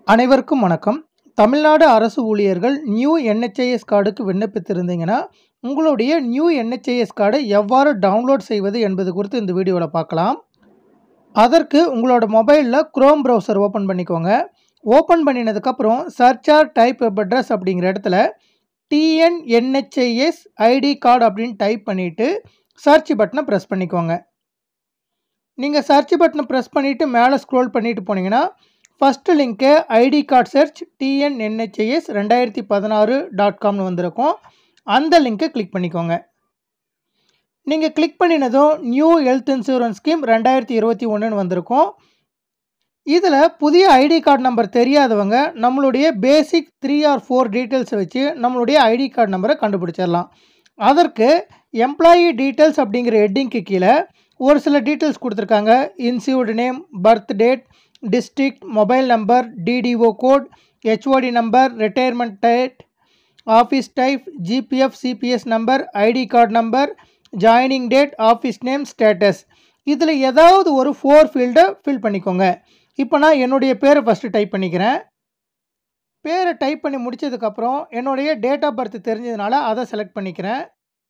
அனைவருக்கும் வணக்கம் தமிழ்நாடு அரசு ஊழியர்கள் நியூ என்ஹெச்ஐஎஸ் கார்டுக்கு விண்ணப்பித்திருந்தீங்கன்னா உங்களுடைய நியூ என்ஹெச்ஐஎஸ் கார்டை எவ்வாறு டவுன்லோட் செய்வது என்பது குறித்து இந்த வீடியோவில் பார்க்கலாம் அதற்கு உங்களோட மொபைலில் குரோம் ப்ரௌசர் ஓப்பன் பண்ணிக்கோங்க ஓப்பன் பண்ணினதுக்கப்புறம் search or type web address அப்படிங்கிற இடத்துல டிஎன்என்ஹெச்ஐஎஸ் ஐடி கார்டு அப்படின்னு டைப் பண்ணிவிட்டு சர்ச் பட்டனை ப்ரெஸ் பண்ணிக்கோங்க நீங்கள் சர்ச் பட்டனை ப்ரெஸ் பண்ணிவிட்டு மேலே ஸ்க்ரோல் பண்ணிட்டு போனீங்கன்னா ஃபஸ்ட்டு லிங்க்கு ஐடி கார்டு சர்ச் டிஎன்என்ஹெச்ஐஎஸ் ரெண்டாயிரத்தி பதினாறு டாட் காம்னு வந்திருக்கும் அந்த லிங்க்கை கிளிக் பண்ணிக்கோங்க நீங்கள் கிளிக் பண்ணினதும் நியூ ஹெல்த் இன்சூரன்ஸ் ஸ்கீம் ரெண்டாயிரத்தி இருபத்தி ஒன்றுன்னு வந்திருக்கும் இதில் புதிய ஐடி கார்டு நம்பர் தெரியாதவங்க நம்மளுடைய பேசிக் த்ரீ ஆர் ஃபோர் டீட்டெயில்ஸை வச்சு நம்மளுடைய ஐடி கார்டு நம்பரை கண்டுபிடிச்சிடலாம் அதற்கு எம்ப்ளாயி டீட்டெயில்ஸ் அப்படிங்கிற ஹெட்டிங்க்கு கீழே ஒரு சில டீட்டெயில்ஸ் கொடுத்துருக்காங்க insured name birth date district mobile number DDO code HOD number retirement date office type GPF CPS number ID card number joining date office name status இதில் ஏதாவது ஒரு ஃபோர் ஃபீல்டை ஃபில் பண்ணிக்கோங்க இப்போ நான் என்னுடைய பேரை ஃபஸ்ட்டு டைப் பண்ணிக்கிறேன் பேரை டைப் பண்ணி முடித்ததுக்கப்புறம் என்னுடைய டேட் ஆஃப் பர்த் தெரிஞ்சதுனால அதை செலக்ட் பண்ணிக்கிறேன்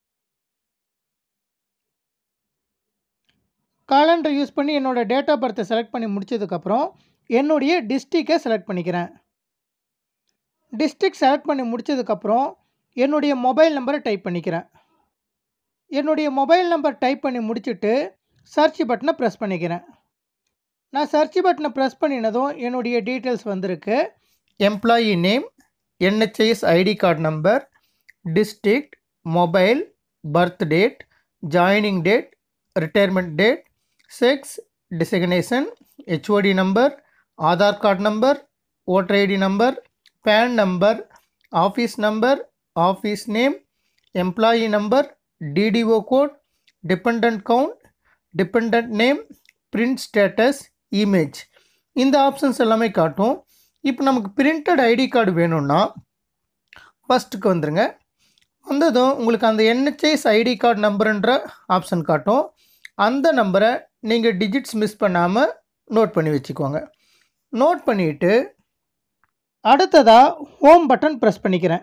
காலண்டர் யூஸ் பண்ணி என்னோடய டேட் ஆஃப் பர்த்தை செலக்ட் பண்ணி முடிச்சதுக்கப்புறம் என்னுடைய டிஸ்ட்ரிக்டை செலக்ட் பண்ணிக்கிறேன் டிஸ்ட்ரிக்ட் செலக்ட் பண்ணி முடிச்சதுக்கப்புறம் என்னுடைய மொபைல் நம்பரை டைப் பண்ணிக்கிறேன் என்னுடைய மொபைல் நம்பர் டைப் பண்ணி முடிச்சுட்டு சர்ச் பட்டனை ப்ரெஸ் பண்ணிக்கிறேன் நான் சர்ச் பட்டனை ப்ரெஸ் பண்ணினதும் என்னுடைய டீட்டெயில்ஸ் வந்திருக்கு employee name NHIS ID card number district mobile birth date joining date retirement date sex designation HOD number Aadhaar card number voter ID number PAN number office number office name employee number DDO code depend count depend name print status image இந்த options எல்லாமே காட்டும் இப்போ நமக்கு printed ID card வேணும்னா ஃபஸ்ட்டுக்கு வந்துருங்க வந்ததும் உங்களுக்கு அந்த என்ஹெச்ஐஸ் ஐடி கார்டு நம்பருன்ற ஆப்ஷன் காட்டும் அந்த நம்பரை நீங்கள் டிஜிட்ஸ் மிஸ் பண்ணாமல் நோட் பண்ணி வச்சுக்கோங்க நோட் பண்ணிவிட்டு அடுத்ததாக ஹோம் பட்டன் ப்ரெஸ் பண்ணிக்கிறேன்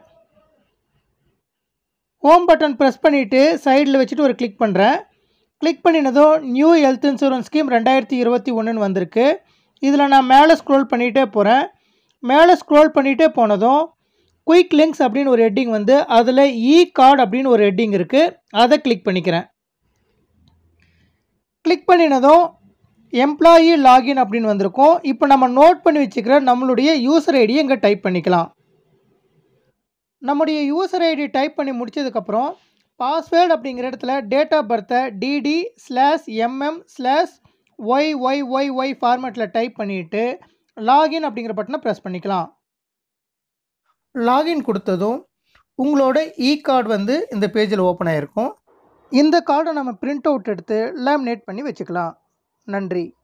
ஹோம் பட்டன் ப்ரெஸ் பண்ணிவிட்டு சைடில் வச்சுட்டு ஒரு கிளிக் பண்ணுறேன் கிளிக் பண்ணினதும் நியூ ஹெல்த் இன்சூரன்ஸ் ஸ்கீம் ரெண்டாயிரத்தி இருபத்தி ஒன்றுன்னு வந்திருக்கு இதில் நான் மேலே ஸ்க்ரோல் பண்ணிகிட்டே போகிறேன் மேலே ஸ்க்ரோல் பண்ணிகிட்டே போனதும் குயிக் லிங்க்ஸ் அப்படின்னு ஒரு ஹெட்டிங் வந்து அதில் இ கார்டு அப்படின்னு ஒரு ஹெட்டிங் இருக்குது அதை கிளிக் பண்ணிக்கிறேன் கிளிக் பண்ணினதும் எம்ப்ளாயி லாகின் அப்படின்னு வந்திருக்கும் இப்போ நம்ம நோட் பண்ணி வச்சுக்கிற நம்மளுடைய யூசர் ஐடியை இங்கே டைப் பண்ணிக்கலாம் நம்முடைய யூசர் ஐடி டைப் பண்ணி முடிச்சதுக்கப்புறம் பாஸ்வேர்டு அப்படிங்கிற இடத்துல டேட் ஆஃப் பர்த்தை DD slash MM slash Y Y Y Y ஃபார்மேட்டில் டைப் பண்ணிவிட்டு லாகின் அப்படிங்கிற பட்டனை ப்ரெஸ் பண்ணிக்கலாம் லாகின் கொடுத்ததும் உங்களோட இ கார்டு வந்து இந்த பேஜில் ஓப்பன் ஆகிருக்கும் இந்த கார்டை நம்ம பிரிண்ட் அவுட் எடுத்து லேமினேட் பண்ணி வச்சுக்கலாம் நன்றி